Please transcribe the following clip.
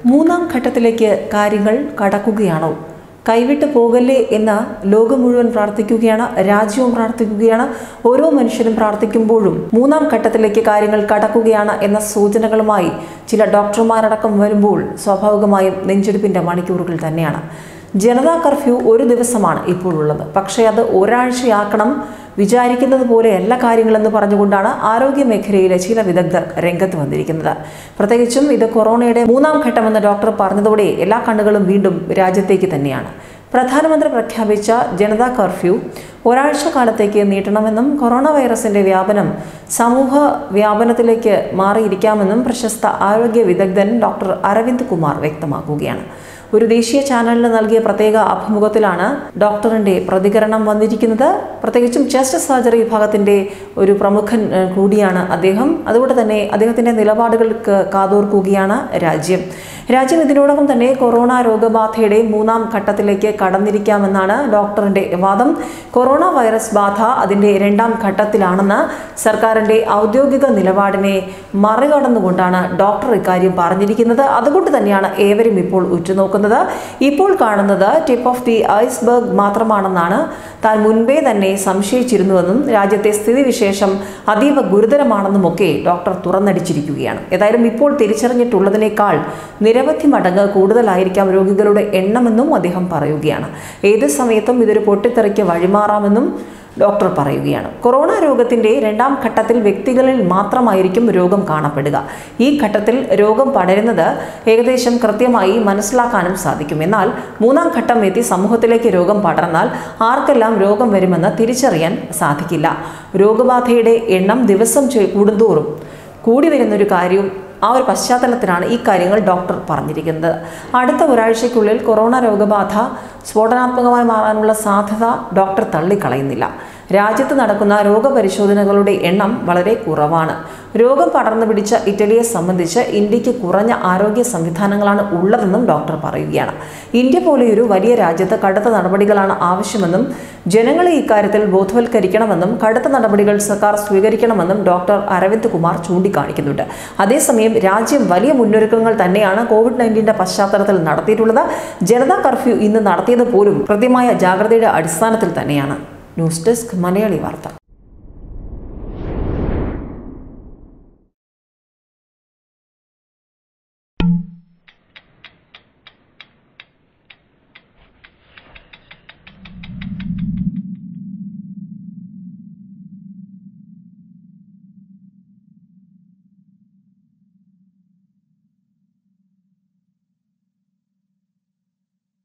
മൂന്നാം ഘട്ടത്തിലേക്ക് കാര്യങ്ങൾ കടക്കുകയാണോ കൈവിട്ട് പോകല്ലേ എന്ന് ലോകം മുഴുവൻ പ്രാർത്ഥിക്കുകയാണ് രാജ്യവും പ്രാർത്ഥിക്കുകയാണ് ഓരോ മനുഷ്യരും പ്രാർത്ഥിക്കുമ്പോഴും മൂന്നാം ഘട്ടത്തിലേക്ക് കാര്യങ്ങൾ കടക്കുകയാണ് എന്ന സൂചനകളുമായി ചില ഡോക്ടർമാരടക്കം വരുമ്പോൾ സ്വാഭാവികമായും നെഞ്ചെടുപ്പിന്റെ മണിക്കൂറുകൾ തന്നെയാണ് ജനതാ കർഫ്യൂ ഒരു ദിവസമാണ് ഇപ്പോഴുള്ളത് പക്ഷേ അത് ഒരാഴ്ചയാക്കണം വിചാരിക്കുന്നത് പോലെയല്ല കാര്യങ്ങളെന്ന് പറഞ്ഞുകൊണ്ടാണ് ആരോഗ്യ മേഖലയിലെ ചില വിദഗ്ധർ രംഗത്ത് വന്നിരിക്കുന്നത് പ്രത്യേകിച്ചും ഇത് കൊറോണയുടെ മൂന്നാം ഘട്ടമെന്ന് ഡോക്ടർ പറഞ്ഞതോടെ എല്ലാ കണ്ണുകളും വീണ്ടും രാജ്യത്തേക്ക് തന്നെയാണ് പ്രധാനമന്ത്രി പ്രഖ്യാപിച്ച ജനതാ കർഫ്യൂ ഒരാഴ്ച കാലത്തേക്ക് നീട്ടണമെന്നും കൊറോണ വൈറസിന്റെ വ്യാപനം സമൂഹ വ്യാപനത്തിലേക്ക് മാറിയിരിക്കാമെന്നും പ്രശസ്ത ആരോഗ്യ വിദഗ്ധൻ ഡോക്ടർ അരവിന്ദ് കുമാർ വ്യക്തമാക്കുകയാണ് ഒരു ദേശീയ ചാനലിന് നൽകിയ പ്രത്യേക അഭിമുഖത്തിലാണ് ഡോക്ടറിന്റെ പ്രതികരണം വന്നിരിക്കുന്നത് പ്രത്യേകിച്ചും ചെസ്റ്റ് സർജറി വിഭാഗത്തിന്റെ ഒരു പ്രമുഖൻ ഏഹ്, കൂടിയാണ് അദ്ദേഹം അതുകൊണ്ട് തന്നെ അദ്ദേഹത്തിന്റെ നിലപാടുകൾക്ക് കാതോർക്കുകയാണ് രാജ്യം രാജ്യം ഇതിനോടകം തന്നെ കൊറോണ രോഗബാധയുടെ മൂന്നാം ഘട്ടത്തിലേക്ക് കടന്നിരിക്കാമെന്നാണ് ഡോക്ടറിന്റെ വാദം കൊറോണ വൈറസ് ബാധ അതിന്റെ രണ്ടാം ഘട്ടത്തിലാണെന്ന് സർക്കാരിന്റെ ഔദ്യോഗിക നിലപാടിനെ മറികടന്നുകൊണ്ടാണ് ഡോക്ടർ ഇക്കാര്യം പറഞ്ഞിരിക്കുന്നത് അതുകൊണ്ട് തന്നെയാണ് ഏവരും ഇപ്പോൾ ഉറ്റുനോക്കുന്നത് ഇപ്പോൾ കാണുന്നത് ടിപ്പ് ഓഫ് ദി ഐസ്ബർഗ് മാത്രമാണെന്നാണ് താൻ മുൻപേ തന്നെ സംശയിച്ചിരുന്നുവെന്നും രാജ്യത്തെ സ്ഥിതിവിശേഷം അതീവ ഗുരുതരമാണെന്നുമൊക്കെ ഡോക്ടർ തുറന്നടിച്ചിരിക്കുകയാണ് ഏതായാലും ഇപ്പോൾ തിരിച്ചറിഞ്ഞിട്ടുള്ളതിനേക്കാൾ നിരവധി മടങ്ങ് കൂടുതലായിരിക്കാം രോഗികളുടെ എണ്ണമെന്നും അദ്ദേഹം പറയുകയാണ് ഏത് സമയത്തും ഇതൊരു പൊട്ടിത്തെറിക്ക് വഴിമാറാമെന്നും ഡോക്ടർ പറയുകയാണ് കൊറോണ രോഗത്തിന്റെ രണ്ടാം ഘട്ടത്തിൽ വ്യക്തികളിൽ മാത്രമായിരിക്കും രോഗം കാണപ്പെടുക ഈ ഘട്ടത്തിൽ രോഗം പടരുന്നത് ഏകദേശം കൃത്യമായി മനസ്സിലാക്കാനും സാധിക്കും എന്നാൽ മൂന്നാം ഘട്ടം എത്തി സമൂഹത്തിലേക്ക് രോഗം പടർന്നാൽ ആർക്കെല്ലാം രോഗം വരുമെന്ന് തിരിച്ചറിയാൻ സാധിക്കില്ല രോഗബാധയുടെ എണ്ണം ദിവസം ചെ- കൂടുന്തോറും കൂടി വരുന്നൊരു കാര്യവും ആ ഒരു പശ്ചാത്തലത്തിലാണ് ഈ കാര്യങ്ങൾ ഡോക്ടർ പറഞ്ഞിരിക്കുന്നത് അടുത്ത ഒരാഴ്ചയ്ക്കുള്ളിൽ കൊറോണ രോഗബാധ സ്ഫോടനാത്മകമായി മാറാനുള്ള സാധ്യത ഡോക്ടർ തള്ളിക്കളയുന്നില്ല രാജ്യത്ത് നടക്കുന്ന രോഗപരിശോധനകളുടെ എണ്ണം വളരെ കുറവാണ് രോഗം പടർന്നു പിടിച്ച ഇറ്റലിയെ സംബന്ധിച്ച് ഇന്ത്യക്ക് കുറഞ്ഞ ആരോഗ്യ സംവിധാനങ്ങളാണ് ഉള്ളതെന്നും ഡോക്ടർ പറയുകയാണ് ഇന്ത്യ പോലെയൊരു വലിയ രാജ്യത്ത് കടുത്ത നടപടികളാണ് ആവശ്യമെന്നും ജനങ്ങളെ ഇക്കാര്യത്തിൽ ബോധവൽക്കരിക്കണമെന്നും കടുത്ത നടപടികൾ സർക്കാർ സ്വീകരിക്കണമെന്നും ഡോക്ടർ അരവിന്ദ് കുമാർ ചൂണ്ടിക്കാണിക്കുന്നുണ്ട് അതേസമയം രാജ്യം വലിയ മുന്നൊരുക്കങ്ങൾ തന്നെയാണ് കോവിഡ് നയൻറ്റീൻ്റെ പശ്ചാത്തലത്തിൽ നടത്തിയിട്ടുള്ളത് ജനതാ കർഫ്യൂ ഇന്ന് നടത്തിയത് പോലും കൃത്യമായ ജാഗ്രതയുടെ അടിസ്ഥാനത്തിൽ തന്നെയാണ് ന്യൂസ് ഡെസ്ക് മലയാളി വാർത്ത